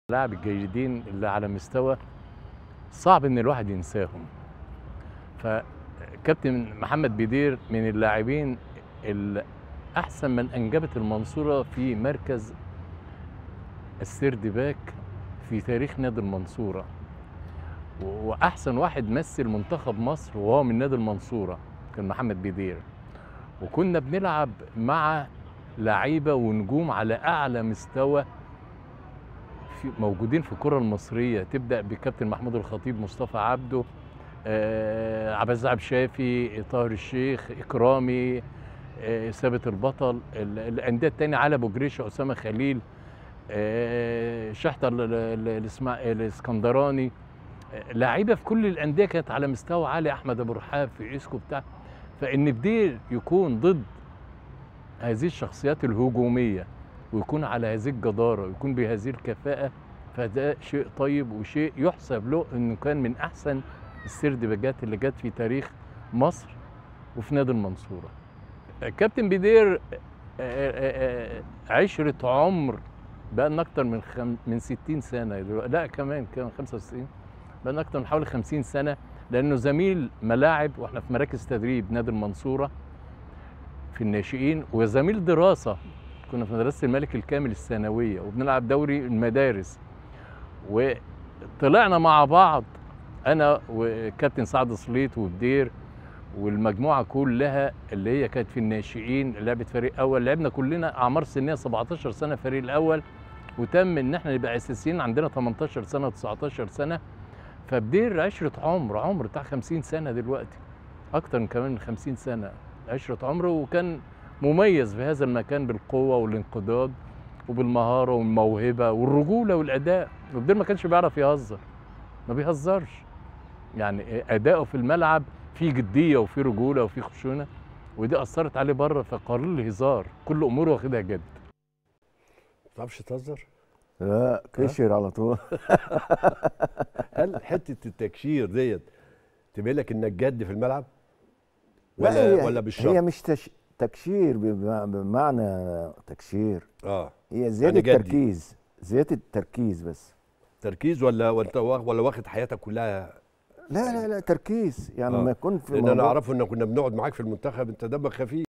اللاعب الجيدين اللي على مستوى صعب ان الواحد ينساهم فكابتن محمد بدير من اللاعبين اللي احسن من انجبت المنصوره في مركز السيرد باك في تاريخ نادي المنصوره و- واحسن واحد مثل منتخب مصر وهو من نادي المنصوره كان محمد بدير وكنا بنلعب مع لعيبه ونجوم على اعلى مستوى في موجودين في الكره المصريه تبدا بكابتن محمود الخطيب مصطفى عبده آه عباس عبد شافي طاهر الشيخ اكرامي آه ثابت البطل ال- الانديه التانية علي ابو جريشه اسامه خليل آه شحتة ال- ال- الاسمع- الاسكندراني آه، لعيبه في كل الانديه كانت على مستوى عالي احمد ابو رحاب في اسكو بتاع فان بدير يكون ضد هذه الشخصيات الهجوميه ويكون على هذه الجداره ويكون بهذه الكفاءه فده شيء طيب وشيء يحسب له انه كان من احسن السرد باجات اللي جت في تاريخ مصر وفي نادي المنصوره. كابتن بدير آه، آه، آه، عشره عمر بقى لنا اكتر من خم... من 60 سنه دلوقتي لا كمان كمان 65 بقى لنا اكتر من حوالي 50 سنه لانه زميل ملاعب واحنا في مراكز تدريب نادي المنصوره في الناشئين وزميل دراسه كنا في مدرسه الملك الكامل الثانويه وبنلعب دوري المدارس وطلعنا مع بعض انا وكابتن سعد صليت وبدير والمجموعه كلها اللي هي كانت في الناشئين لعبه فريق اول لعبنا كلنا اعمار سنيه 17 سنه فريق الاول وتم ان احنا نبقى اساسيين عندنا 18 سنه 19 سنه فبدير عشره عمر عمر بتاع 50 سنه دلوقتي اكتر من كمان من 50 سنه عشره عمر وكان مميز في هذا المكان بالقوه والانقضاض وبالمهاره والموهبه والرجوله والاداء وبدير ما كانش بيعرف يهزر ما بيهزرش يعني اداؤه في الملعب فيه جديه وفيه رجوله وفيه خشونه ودي اثرت عليه بره فقرر الهزار كل اموره واخدها جد ما بتعرفش تهزر لا كشر على طول هل حته التكشير ديت تبين لك انك جد في الملعب لا ولا هي ولا بالشرط هي مش تش... تكشير بم- بمعنى تكشير اه هي زياده جدي. تركيز زياده التركيز بس تركيز ولا ولا ولا واخد حياتك كلها لا لا لا تركيز يعني آه. لما يكون في لان انا موضوع- اعرفه ان كنا بنقعد معاك في المنتخب انت دمك خفيف